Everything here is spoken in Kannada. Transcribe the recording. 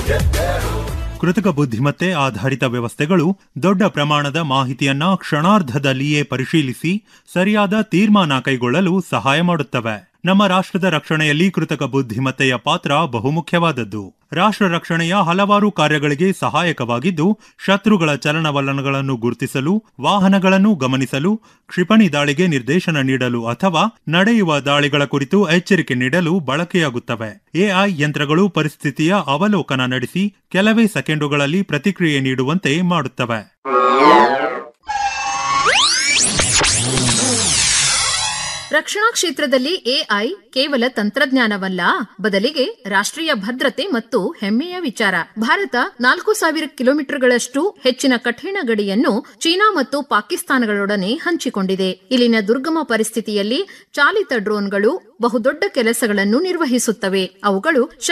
ಕೃತಕ ಬುದ್ಧಿಮತ್ತೆ ಆಧಾರಿತ ವ್ಯವಸ್ಥೆಗಳು ದೊಡ್ಡ ಪ್ರಮಾಣದ ಮಾಹಿತಿಯನ್ನ ಕ್ಷಣಾರ್ಧದಲ್ಲಿಯೇ ಪರಿಶೀಲಿಸಿ ಸರಿಯಾದ ತೀರ್ಮಾನ ಕೈಗೊಳ್ಳಲು ಸಹಾಯ ಮಾಡುತ್ತವೆ ನಮ್ಮ ರಾಷ್ಟ್ರದ ರಕ್ಷಣೆಯಲ್ಲಿ ಕೃತಕ ಬುದ್ಧಿಮತ್ತೆಯ ಪಾತ್ರ ಬಹುಮುಖ್ಯವಾದದ್ದು ರಾಷ್ಟ್ರ ರಕ್ಷಣೆಯ ಹಲವಾರು ಕಾರ್ಯಗಳಿಗೆ ಸಹಾಯಕವಾಗಿದ್ದು ಶತ್ರುಗಳ ಚಲನವಲನಗಳನ್ನು ಗುರುತಿಸಲು ವಾಹನಗಳನ್ನು ಗಮನಿಸಲು ಕ್ಷಿಪಣಿ ದಾಳಿಗೆ ನಿರ್ದೇಶನ ನೀಡಲು ಅಥವಾ ನಡೆಯುವ ದಾಳಿಗಳ ಕುರಿತು ಎಚ್ಚರಿಕೆ ನೀಡಲು ಬಳಕೆಯಾಗುತ್ತವೆ ಎಐ ಯಂತ್ರಗಳು ಪರಿಸ್ಥಿತಿಯ ಅವಲೋಕನ ನಡೆಸಿ ಕೆಲವೇ ಸೆಕೆಂಡುಗಳಲ್ಲಿ ಪ್ರತಿಕ್ರಿಯೆ ನೀಡುವಂತೆ ಮಾಡುತ್ತವೆ ರಕ್ಷಣಾ ಕ್ಷೇತ್ರದಲ್ಲಿ ಎಐ ಕೇವಲ ತಂತ್ರಜ್ಞಾನವಲ್ಲ ಬದಲಿಗೆ ರಾಷ್ಟ್ರೀಯ ಭದ್ರತೆ ಮತ್ತು ಹೆಮ್ಮೆಯ ವಿಚಾರ ಭಾರತ ನಾಲ್ಕು ಸಾವಿರ ಕಿಲೋಮೀಟರ್ಗಳಷ್ಟು ಹೆಚ್ಚಿನ ಕಠಿಣ ಗಡಿಯನ್ನು ಚೀನಾ ಮತ್ತು ಪಾಕಿಸ್ತಾನಗಳೊಡನೆ ಹಂಚಿಕೊಂಡಿದೆ ಇಲ್ಲಿನ ದುರ್ಗಮ ಪರಿಸ್ಥಿತಿಯಲ್ಲಿ ಚಾಲಿತ ಡ್ರೋನ್ಗಳು ಬಹುದೊಡ್ಡ ಕೆಲಸಗಳನ್ನು ನಿರ್ವಹಿಸುತ್ತವೆ ಅವುಗಳು